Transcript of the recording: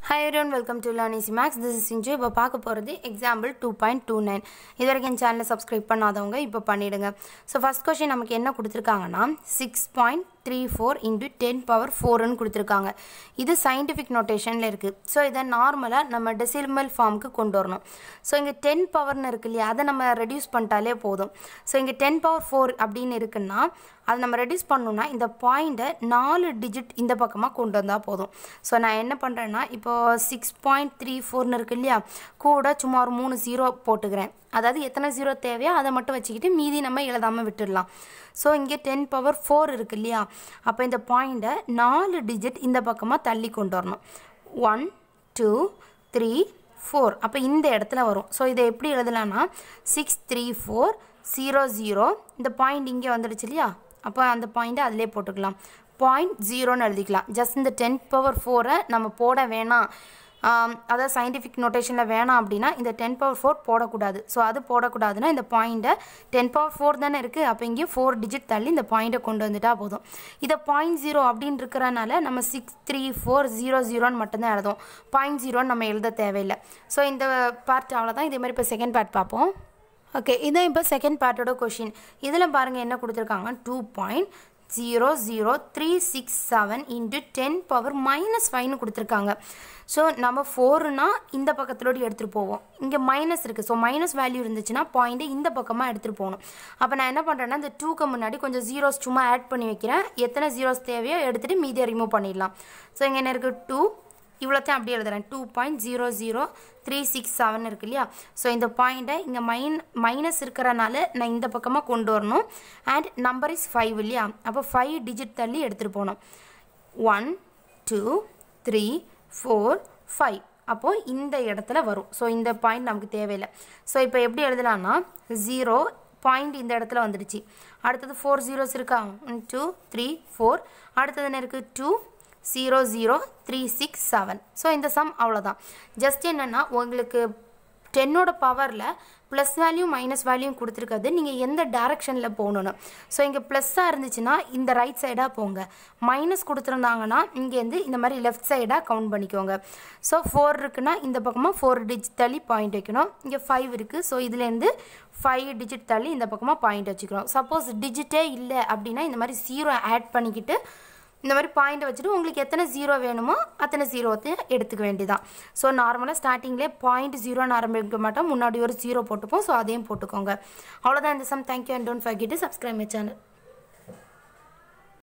hi everyone welcome to learn easy maths this is Sinju இப்போ பார்க்க போகிறது example two point two nine இது வரைக்கும் என் சேனலை சப்ஸ்கிரைப் பண்ணாதவங்க இப்போ பண்ணிவிடுங்க ஸோ ஃபஸ்ட் கொஷின் நமக்கு என்ன கொடுத்துருக்காங்கன்னா six point three four into ten power ஃபோர்னு கொடுத்துருக்காங்க இது சயின்டிஃபிக் நோட்டேஷனில் இருக்குது ஸோ இதை நார்மலாக நம்ம டெசிமல் ஃபார்முக்கு கொண்டு வரணும் ஸோ இங்கே டென் பவர்னு இருக்கு இல்லையா அதை நம்ம ரெடியூஸ் பண்ணிட்டாலே போதும் ஸோ இங்கே டென் பவர் ஃபோர் அப்படின்னு இருக்குன்னா அதை நம்ம ரெடியூஸ் பண்ணணும்னா இந்த பாயிண்ட்டை நாலு டிஜிட் இந்த பக்கமாக கொண்டு வந்தால் போதும் ஸோ நான் என்ன பண்ணுறேன்னா இப்போ சிக்ஸ் பாயிண்ட் த்ரீ ஃபோர்னு இருக்கு இல்லையா கூட சும்மா ஒரு மூணு ஜீரோ போட்டுக்கிறேன் அதாவது எத்தனை ஜீரோ தேவையோ அதை மட்டும் வச்சுக்கிட்டு மீதி நம்ம எழுதாமல் விட்டுடலாம் ஸோ இங்கே டென் பவர் ஃபோர் இருக்கு இல்லையா அப்போ இந்த பாயிண்ட்டை நாலு டிஜிட் இந்த பக்கமாக தள்ளி கொண்டு வரணும் ஒன் டூ த்ரீ ஃபோர் அப்போ இந்த இடத்துல வரும் ஸோ இதை எப்படி எழுதலாம்னா six three four zero zero இந்த பாயிண்ட் இங்கே வந்துடுச்சு இல்லையா அப்போ அந்த பாயிண்ட்டை அதிலே போட்டுக்கலாம் பாயிண்ட் ஜீரோன்னு எழுதிக்கலாம் ஜஸ்ட் இந்த டென் பவர் ஃபோரை நம்ம போட வேணாம் ஆம், அதாவது சயின்டிஃபிக் நோட்டேஷனில் வேணாம் அப்படின்னா இந்த டென் பவர் ஃபோர் போடக்கூடாது ஸோ அது போடக்கூடாதுன்னா இந்த பாயிண்ட்டை டென் பவர் ஃபோர் தானே இருக்குது அப்போ இங்கேயும் ஃபோர் டிஜிட் தள்ளி இந்த பாயிண்ட்டை கொண்டு வந்துட்டா போதும் இதை பாயிண்ட் ஜீரோ அப்படின்னு இருக்கிறனால நம்ம சிக்ஸ் த்ரீ ஃபோர் ஜீரோ ஜீரோன்னு மட்டும்தான் எழுதும் பாயிண்ட் ஜீரோன்னு நம்ம எழுத தேவையில்லை ஸோ இந்த பார்ட் அவ்வளோதான் இதே மாதிரி இப்போ செகண்ட் பார்ட் பார்ப்போம் ஓகே இதான் இப்போ செகண்ட் பார்ட்டோட கொஷின் இதில் பாருங்கள் என்ன கொடுத்துருக்காங்க two point zero zero three six seven into ten power minus ஃபைவ்னு கொடுத்துருக்காங்க ஸோ நம்ம ஃபோருனா இந்த பக்கத்துலோடு எடுத்துகிட்டு போவோம் இங்கே மைனஸ் இருக்குது ஸோ மைனஸ் வேல்யூ இருந்துச்சுன்னா பாயிண்ட்டு இந்த பக்கமாக எடுத்துகிட்டு போகணும் அப்போ நான் என்ன பண்ணுறேன்னா இந்த டூக்கு முன்னாடி கொஞ்சம் ஜீரோஸ் சும்மா ஆட் பண்ணி வைக்கிறேன் எத்தனை ஜீரோஸ் தேவையோ எடுத்துகிட்டு மீதியை ரிமூவ் பண்ணிடலாம் ஸோ இங்கே என்ன இருக்குது டூ இவ்வளோத்தையும் அப்படியே எழுதுறேன் two point zero zero three six seven இருக்கு இல்லையா ஸோ இந்த பாயிண்ட்டை இங்கே மைன் மைனஸ் இருக்கிறனால நான் இந்த பக்கமாக கொண்டு வரணும் அண்ட் நம்பர் இஸ் ஃபைவ் இல்லையா அப்போ ஃபைவ் டிஜிட் தள்ளி எடுத்துகிட்டு போகணும் one two three four five அப்போது இந்த இடத்துல வரும் ஸோ இந்த பாயிண்ட் நமக்கு தேவையில்லை ஸோ இப்போ எப்படி எழுதலாம்னா ஜீரோ பாயிண்ட் இந்த இடத்துல வந்துடுச்சு அடுத்தது ஃபோர் ஜீரோஸ் இருக்கா ஒன் டூ த்ரீ ஃபோர் அடுத்தது என்ன இருக்குது two zero zero three six seven so இந்த சம் அவ்வளோதான் ஜஸ்ட் என்னென்னா உங்களுக்கு டென்னோட பவரில் ப்ளஸ் வேல்யூ மைனஸ் வேல்யூ கொடுத்துருக்காது நீங்கள் எந்த டேரெக்ஷனில் போகணுன்னு ஸோ இங்கே ப்ளஸ்ஸாக இருந்துச்சுன்னா இந்த ரைட் சைடாக போங்க மைனஸ் கொடுத்துருந்தாங்கன்னா இங்கேருந்து இந்த மாதிரி லெஃப்ட் சைடாக கவுண்ட் பண்ணிக்கோங்க ஸோ ஃபோர் இருக்குன்னா இந்த பக்கமாக ஃபோர் டிஜிட் தள்ளி பாயிண்ட் வைக்கணும் இங்கே ஃபைவ் இருக்குது ஸோ இதுலேருந்து ஃபைவ் டிஜிட் தள்ளி இந்த பக்கமாக பாயிண்ட் வச்சுக்கிறோம் சப்போஸ் டிஜிட்டே இல்லை அப்படின்னா இந்த மாதிரி ஜீரோ ஆட் பண்ணிக்கிட்டு இந்த மாதிரி பாயிண்ட் வச்சுட்டு உங்களுக்கு எத்தனை ஜீரோ வேணுமோ அத்தனை ஜீரோத்தையும் எடுத்துக்க வேண்டியதான் ஸோ நார்மலாக ஸ்டார்டிங்லேயே பாயிண்ட் ஜீரோன்னு ஆரம்பிக்க மாட்டோம் முன்னாடி ஒரு ஜீரோ போட்டுப்போம் ஸோ அதையும் போட்டுக்கோங்க அவ்வளோதான் இந்த sum thank you and don't forget to subscribe my channel